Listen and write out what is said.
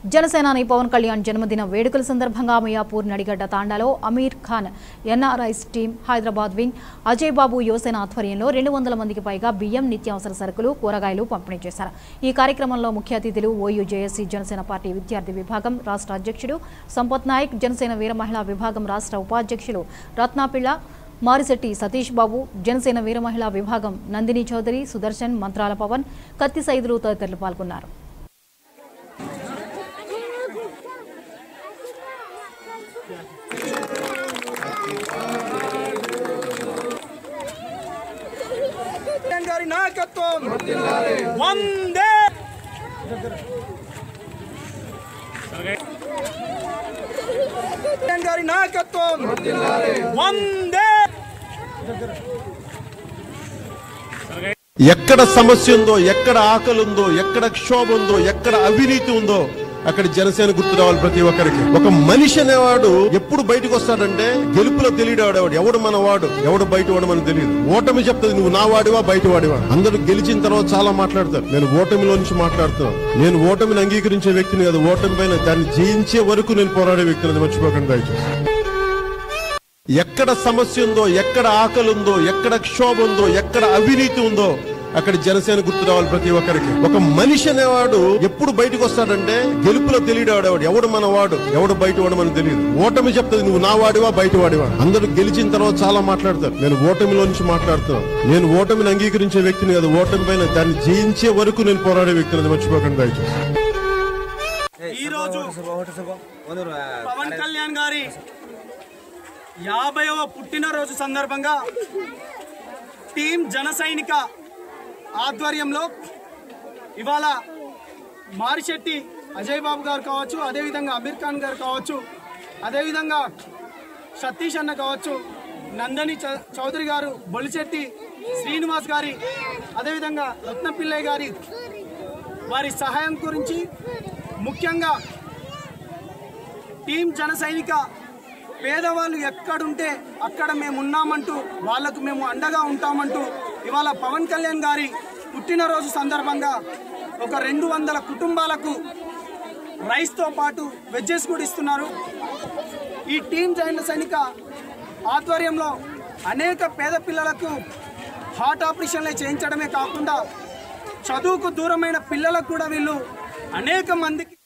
జనసేనాని పవన్ కళ్యాణ్ జన్మదిన వేడుకల సందర్భంగా మియాపూర్ నడిగడ్డ తాండాలో Aamir Khan NRIs team Hyderabad wing Ajay Babu Yuvasena ఆధ్వర్యంలో రెండు వందల మందికి పైగా బియ్యం నిత్యావసర సరుకులు కూరగాయలు పంపిణీ చేశారు ఈ కార్యక్రమంలో ముఖ్య అతిథులు ఓయూ జేఎస్సీ జనసేన పార్టీ విద్యార్థి విభాగం రాష్ట్ర అధ్యక్షుడు సంపత్ నాయక్ జనసేన వీర మహిళా విభాగం రాష్ట్ర ఉపాధ్యక్షులు రత్నాపిళ్ళ మారిశెట్టి సతీష్ బాబు జనసేన వీర మహిళా విభాగం నందిని చౌదరి సుదర్శన్ మంత్రాల పవన్ కత్తి సైదులు తదితరులు పాల్గొన్నారు జగన్ గారి నాయకత్వం వందే జగన్ గారి నాయకత్వం వందే ఎక్కడ సమస్య ఉందో ఎక్కడ ఆకలి ఉందో ఎక్కడ క్షోభ ఉందో ఎక్కడ అవినీతి ఉందో అక్కడ జనసేన గుర్తు రావాలి ప్రతి ఒక్కరికి ఒక మనిషి అనేవాడు ఎప్పుడు బయటకు వస్తాడంటే గెలుపులో తెలియడాడు ఎవడు మన వాడు ఎవడు బయట వాడు మనకు తెలియదు ఓటమి చెప్తుంది నువ్వు నా వాడివా బయట వాడివా అందరూ గెలిచిన తర్వాత చాలా మాట్లాడతారు నేను ఓటమిలో నుంచి మాట్లాడుతున్నాను నేను ఓటమిని అంగీకరించే వ్యక్తిని కాదు ఓటమి పైన దాన్ని జయించే వరకు నేను పోరాడే వ్యక్తిని అది మర్చిపోకండి దయచేసి ఎక్కడ సమస్య ఉందో ఎక్కడ ఆకలి ఉందో ఎక్కడ క్షోభ ఉందో ఎక్కడ అవినీతి ఉందో అక్కడ జనసేన గుర్తు రావాలి ప్రతి ఒక్కరికి ఒక మనిషి అనేవాడు ఎప్పుడు బయటకు వస్తాడంటే గెలుపులో తెలియడాడు ఎవడు మన వాడు ఎవడు బయట వాడు మనకు తెలియదు ఓటమి చెప్తుంది నువ్వు నా వాడివా బయట వాడివా అందరూ గెలిచిన తర్వాత చాలా మాట్లాడతారు నేను ఓటమిలో నుంచి మాట్లాడుతున్నాను నేను ఓటమిని అంగీకరించే వ్యక్తిని కాదు ఓటమి పైన దాన్ని జయించే వరకు నేను పోరాడే వ్యక్తిని అది మర్చిపోకండి దయచేసి ఈ రోజు పవన్ కళ్యాణ్ గారి యాభైవ పుట్టినరోజు సందర్భంగా టీం జన సైనిక ఆధ్వర్యంలో ఇవాళ మారిశెట్టి అజయ్ బాబు గారు కావచ్చు అదేవిధంగా అమీర్ ఖాన్ గారు కావచ్చు అదేవిధంగా సతీష్ అన్న కావచ్చు నందని చ- చౌదరి గారు బొలిశెట్టి శ్రీనివాస్ గారి అదేవిధంగా రత్నపిల్లయ్య గారి వారి సహాయం గురించి ముఖ్యంగా టీం జన సైనిక పేదవాళ్ళు ఎక్కడుంటే అక్కడ మేము ఉన్నామంటూ వాళ్లకు మేము అండగా ఉంటామంటూ ఇవాళ పవన్ కళ్యాణ్ గారి పుట్టినరోజు సందర్భంగా ఒక రెండు వందల కుటుంబాలకు రైస్తో పాటు వెజ్జెస్ కూడా ఇస్తున్నారు ఈ టీం జన సైనిక ఆధ్వర్యంలో అనేక పేద పిల్లలకు హార్ట్ ఆపరేషన్లు చేయించడమే కాకుండా చదువుకు దూరమైన పిల్లలకు కూడా వీళ్ళు అనేక మందికి